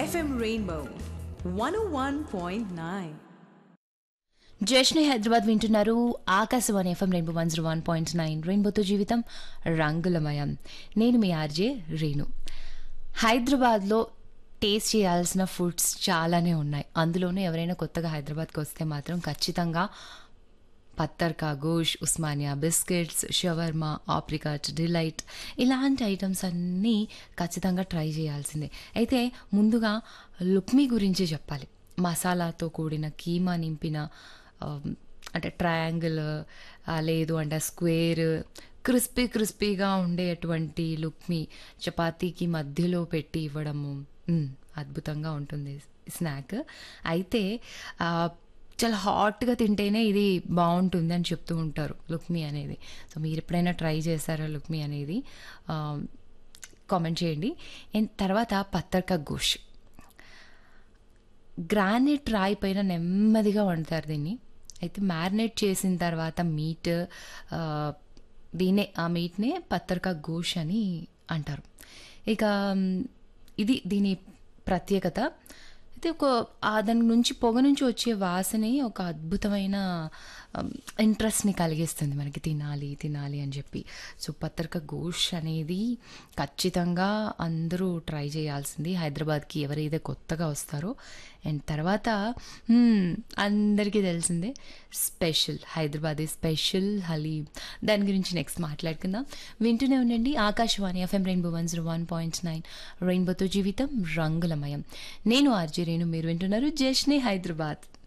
FM Rainbow 101.9. జష్ని హైదరాబాద్ వింటున్నారు Akashvani FM rainbow one zero one point nine రెయిన్బోతో జీవితం రంగులమయం నేను మీ ఆర్జే రేణు హైదరాబాద్లో టేస్ట్ చేయాల్సిన ఫుడ్స్ చాలానే ఉన్నాయి అందులోనే ఎవరైనా కొత్తగా హైదరాబాద్కి వస్తే మాత్రం ఖచ్చితంగా పత్తర్ కా గోష్ ఉస్మానియా బిస్కెట్స్ షవర్మా ఆప్రికాట్ డిలైట్ ఇలాంటి ఐటమ్స్ అన్నీ ఖచ్చితంగా ట్రై చేయాల్సిందే అయితే ముందుగా లుక్మీ గురించి చెప్పాలి మసాలాతో కూడిన కీమా నింపిన ఆ, అంటే ట్రయాంగిల్ లేదు అంటే స్క్వేర్ క్రిస్పీ క్రిస్పీగా ఉండేటువంటి లుక్మీ చపాతీకి మధ్యలో పెట్టి ఇవ్వడము మ్, అద్భుతంగా ఉంటుంది స్నాక్ అయితే ఆ, చాలా హాట్గా తింటేనే ఇది బాగుంటుంది అని చెప్తూ ఉంటారు లుక్మీ అనేది సో మీరు ఎప్పుడైనా ట్రై చేశారా లుక్మీ అనేది కామెంట్ చేయండి అండ్ తర్వాత పత్తర్కా గోష్ గ్రానైట్ రాయి పైన నెమ్మదిగా వండుతారు దీన్ని అయితే మ్యారినేట్ చేసిన తర్వాత మీట్ ఆ, దీన్నే ఆ మీట్నే పత్తర్కా గోష్ అని అంటారు ఇక మ్, ఇది దీని ప్రత్యేకత అయితే ఒక ఆ దాని నుంచి పొగ నుంచి వచ్చే వాసనే ఒక అద్భుతమైన ఇంట్రెస్ట్ని కలిగిస్తుంది మనకి తినాలి తినాలి అని చెప్పి సో పత్తర్క గోష్ అనేది ఖచ్చితంగా అందరూ ట్రై చేయాల్సింది హైదరాబాద్కి ఎవరైతే కొత్తగా వస్తారో అండ్ తర్వాత మ్మ్, అందరికీ తెలిసిందే స్పెషల్ హైదరాబాదీ స్పెషల్ హలీం దాని గురించి నెక్స్ట్ మాట్లాడుకుందాం వింటూనే ఉండండి Akashvani FM rainbow one zero one point nine రెయిన్బోతో జీవితం రంగులమయం నేను ఆర్జే రేణు మీరు వింటున్నారు జష్నే హైదరాబాద్